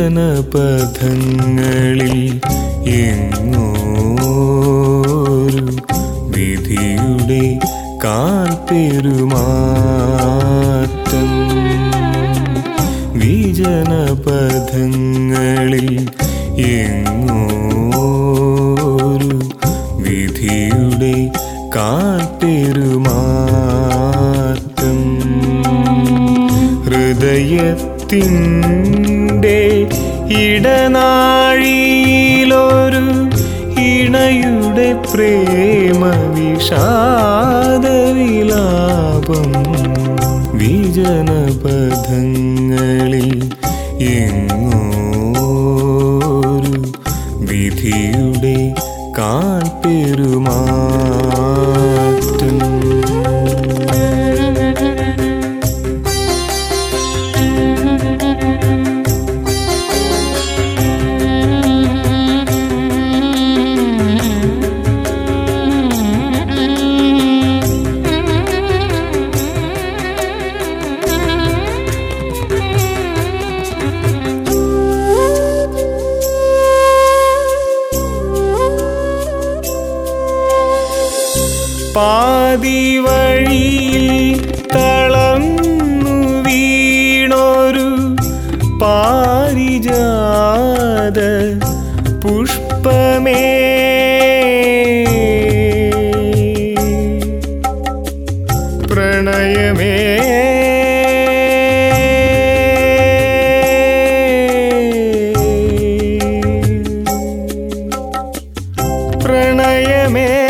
വിജനപഥങ്ങളിൽ എങ്ങോരു വിധിയുടെ കാൽപ്പെരുമാറ്റം വിജനപഥങ്ങളിൽ എങ്ങോരു വിധിയുടെ കാൽപ്പെരുമാറ്റം ഹൃദയത്തിൻ്റെ ഇടനാഴിയിലൊരു ഇണയുടെ പ്രേമ വിഷാദവിലാപം വിജനപഥങ്ങളിൽ എങ്ങോരു വിധിയുടെ കാൽപ്പെരുമാറ്റം പാതി വഴിയിൽ തളർന്നു വീണൊരു പാരിജാത പുഷ്പമേ പ്രണയമേ പ്രണയമേ